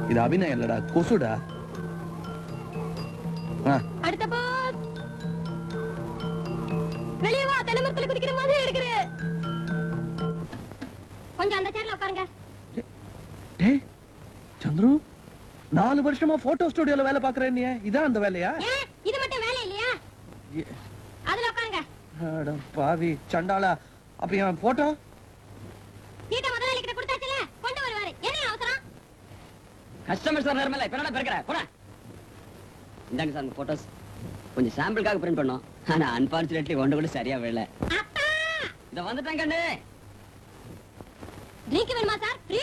இது அபிநயம் இல்லடா கொசுடா ஆ, அடுத்த போஸ் வெளியே வா தலைமரத்துல குதிக்கிற மாதிரி இருக்குது கொஞ்சம் அந்த சேர்ல உட்காருங்க டேய் சந்துரு நாலு வருஷமா போட்டோ ஸ்டுடியோல வேலை பாக்குறேன் நீ இதான் அந்த வேலையா ஏன் இது மட்டும் வேலை இல்லையா ஏ- அதுல உட்காருங்க அட பாவி சண்டாளா அப்ப என் போட்டோ சீட்டை முதலாளி கிட்ட கொடுத்தாச்சுல கொண்டு வருவாரு என்ன அவசரம் கஸ்டமர் சார் நேரமில்ல இப்ப என்ன பெருக்கிற போட இந்தாங்க சார் உங்க போட்டோஸ் கொஞ்சம் சாம்பிளுக்காக பிரிண்ட் பண்ணோம் ஆனா அன்பார்ச்சுனேட்லி ஒன்று கூட சரியா விழல அப்பா இத வந்துட்டேன் கண்ணு ட்ரிங்க் வேணுமா சார் ஃப்ரீ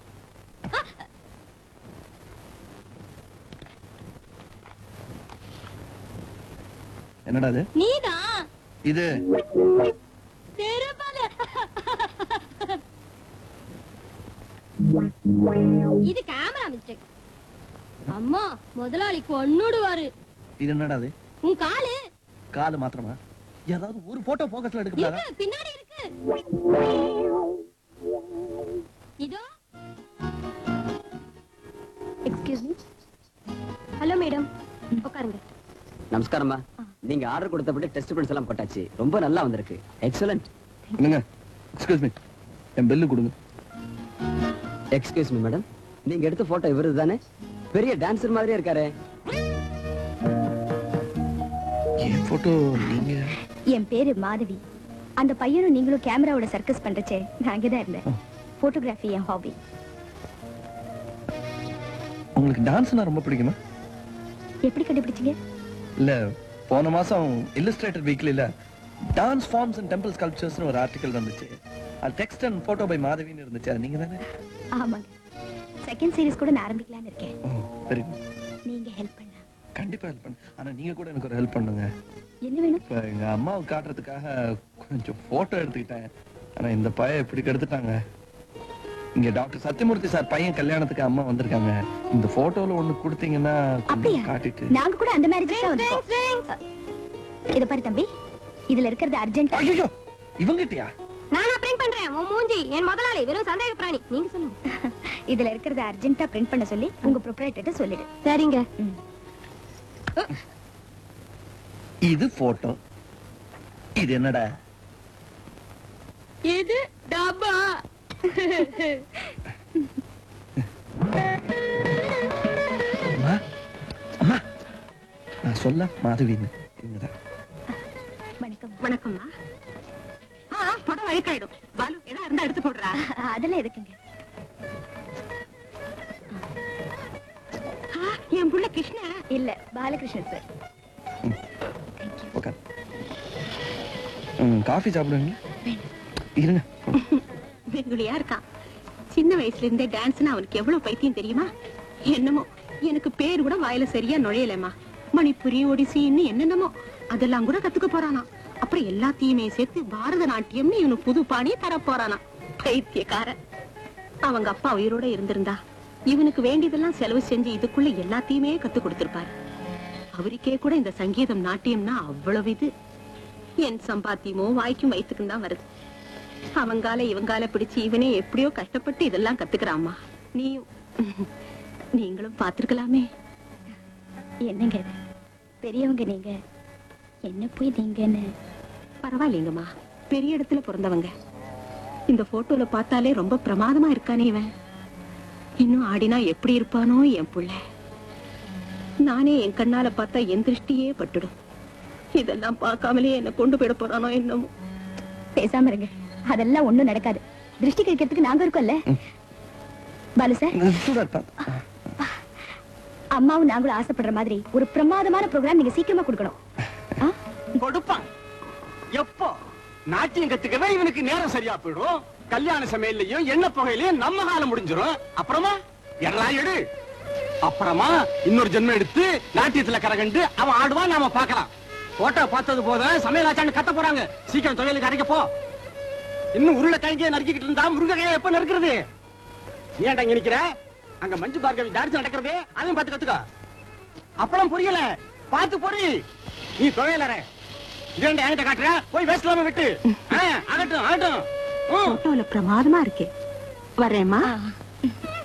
என்னடா இது நீதான் இது திருப்பல இது கேமரா மிஸ்டேக் அம்மா முதலாளி கொன்னுடுவாரு இது என்னடா இது உன் காலு காலு மாத்திரமா ஏதாவது ஒரு போட்டோ போக்கஸ்ல எடுக்கலாமா இருக்கு பின்னாடி இருக்கு இதோ எக்ஸ்கியூஸ் மீ ஹலோ மேடம் உட்காருங்க நமஸ்காரம்மா நீங்க ஆர்டர் கொடுத்தபடி டெஸ்ட் பிரிண்ட்ஸ் எல்லாம் போட்டாச்சு ரொம்ப நல்லா வந்திருக்கு எக்ஸலண்ட் என்னங்க எக்ஸ்கியூஸ் மீ என் பெல்லு கொடுங்க எக்ஸ்கியூஸ் மீ மேடம் நீங்க எடுத்த போட்டோ இவரு தானே பெரிய டான்சர் மாதிரியே இருக்காரு என் போட்டோ நீங்க என் பேரு மாதவி அந்த பையனும் நீங்களும் கேமராவோட சர்க்கஸ் பண்றச்சே நான் அங்கதான் இருந்தேன் போட்டோகிராஃபி என் ஹாபி உங்களுக்கு டான்ஸ்னா ரொம்ப பிடிக்குமா எப்படி கண்டுபிடிச்சீங்க இல்ல போன மாசம் இல்லஸ்ட்ரேட்டட் வீக்லில டான்ஸ் ஃபார்ம்ஸ் அண்ட் டெம்பிள் ஸ்கல்ப்சர்ஸ்னு ஒரு ஆர்டிகல் வந்துச்சு அது டெக்ஸ்ட் அண்ட் போட்டோ பை மாதவின்னு இருந்துச்சு அது நீங்க தானே ஆமாங்க செகண்ட் சீரிஸ் கூட நான் ஆரம்பிக்கலாம்னு இருக்கேன் வெரி குட் நீங்க ஹெல்ப் பண்ண கண்டிப்பா ஹெல்ப் பண்ணு ஆனா நீங்க கூட எனக்கு ஒரு ஹெல்ப் பண்ணுங்க என்ன வேணும் இப்ப எங்க அம்மாவுக்கு காட்டுறதுக்காக கொஞ்சம் போட்டோ எடுத்துக்கிட்டேன் ஆனா இந்த பையன் இப்படி கெடுத்துட்டாங்க இங்க டாக்டர் சத்யமூர்த்தி சார் பையன் கல்யாணத்துக்கு அம்மா வந்திருக்காங்க இந்த போட்டோல ஒண்ணு கொடுத்தீங்கன்னா கொஞ்சம் அப்படியா காட்டிட்டு நாங்க கூட அந்த மேரேஜ் தான் வந்திருக்கோம் இத பாரு தம்பி இதுல இருக்கிறது அர்ஜென்ட் ஐயோ இவங்கிட்டயா நானா பிரிண்ட் பண்றேன் உன் மூஞ்சி என் முதலாளி வெறும் சந்தேக பிராணி நீங்க சொல்லுங்க இதுல இருக்கிறது அர்ஜென்ட்டா பிரிண்ட் பண்ண சொல்லி உங்க ப்ரொப்ரைட்டர்ட்ட சொல்லிடு சரிங்க ம். இது போட்டோ இது என்னடா இது டப்பா அம்மா அம்மா நான் சொல்ல மாதவின்னு இவங்கதான் வணக்கம் வணக்கம்மா ஆ படம் அழுக்காயிடும் பாலு எதா இருந்தா எடுத்து போடுறா அதெல்லாம் எதுக்குங்க ஆ, என் புள்ள கிருஷ்ணா இல்ல பாலகிருஷ்ணன் சார் உட்கார் ம் காஃபி சாப்பிடுவீங்களா இருங்க வெகுளியா இருக்கான் சின்ன வயசுல இருந்தே டான்ஸ்னா அவனுக்கு எவ்வளவு பைத்தியம் தெரியுமா என்னமோ எனக்கு பேர் கூட வாயில சரியா நுழையலம்மா மணிப்புரி ஒடிசின்னு என்னென்னமோ அதெல்லாம் கூட கத்துக்க போறானா அப்புறம் எல்லாத்தையுமே சேர்த்து பாரத நாட்டியம்னு இவனுக்கு புது பாணியை தர போறானா பைத்தியக்காரன் அவங்க அப்பா உயிரோட இருந்திருந்தா இவனுக்கு வேண்டியதெல்லாம் செலவு செஞ்சு இதுக்குள்ள எல்லாத்தையுமே கத்து கொடுத்திருப்பாரு அவருக்கே கூட இந்த சங்கீதம் நாட்டியம்னா அவ்வளவு இது என் சம்பாத்தியமோ வாய்க்கும் வயிற்றுக்கும் தான் வருது அவங்கால இவங்கால பிடிச்சு இவனே எப்படியோ கஷ்டப்பட்டு இதெல்லாம் கத்துக்கிறாம்மா நீயும் நீங்களும் பாத்துருக்கலாமே என்னங்க இது பெரியவங்க நீங்க என்ன போய் நீங்கன்னு பரவாயில்லைங்கம்மா பெரிய இடத்துல பிறந்தவங்க இந்த போட்டோல பார்த்தாலே ரொம்ப பிரமாதமா இருக்கானே இவன் இன்னும் ஆடினா எப்படி இருப்பானோ என் புள்ள நானே என் கண்ணால பார்த்தா என் திருஷ்டியே பட்டுடும் இதெல்லாம் பார்க்காமலே என்ன கொண்டு போயிட போறானோ என்னமோ பேசாம இருங்க அதெல்லாம் ஒண்ணும் நடக்காது திருஷ்டி கழிக்கிறதுக்கு நாங்க இருக்கோம்ல பாலு சார் சூடா இருப்பா அம்மாவும் நாங்களும் ஆசைப்படுற மாதிரி ஒரு பிரமாதமான ப்ரோக்ராம் நீங்க சீக்கிரமா கொடுக்கணும் ஆ? கொடுப்பான் எப்போ நாட்டியம் கத்துக்கவே இவனுக்கு நேரம் சரியா போயிடும் கல்யாண சமையல்லையும் எண்ணெய் புகையிலையும் நம்ம காலம் முடிஞ்சிரும் அப்புறமா எல்லாம் எடு அப்புறமா இன்னொரு ஜென்மம் எடுத்து நாட்டியத்துல கரகண்டு அவன் ஆடுவான் நாம பார்க்கலாம் போட்டோ பார்த்தது போதும் சமையல் ஆச்சான்னு கத்த போறாங்க சீக்கிரம் தொழிலுக்கு அரைக்க போ இன்னும் உருளை கழிஞ்சே நறுக்கிட்டு இருந்தா முருங்கைக்காயை எப்ப நறுக்கிறது ஏன்டா இங்க நிக்கிற அங்க மஞ்சு பார்க்கவி டான்ஸ் நடக்கிறது அதையும் பார்த்து கத்துக்கோ அப்பளம் புரியல பார்த்து பொறி நீ தொழிலற இதேண்ட என்கிட்ட காட்டுற போய் பேசலாம விட்டு ஆ, ஆகட்டும் ஆகட்டும் ம். போட்டோல பிரமாதமா இருக்கே வரேம்மா ஆ.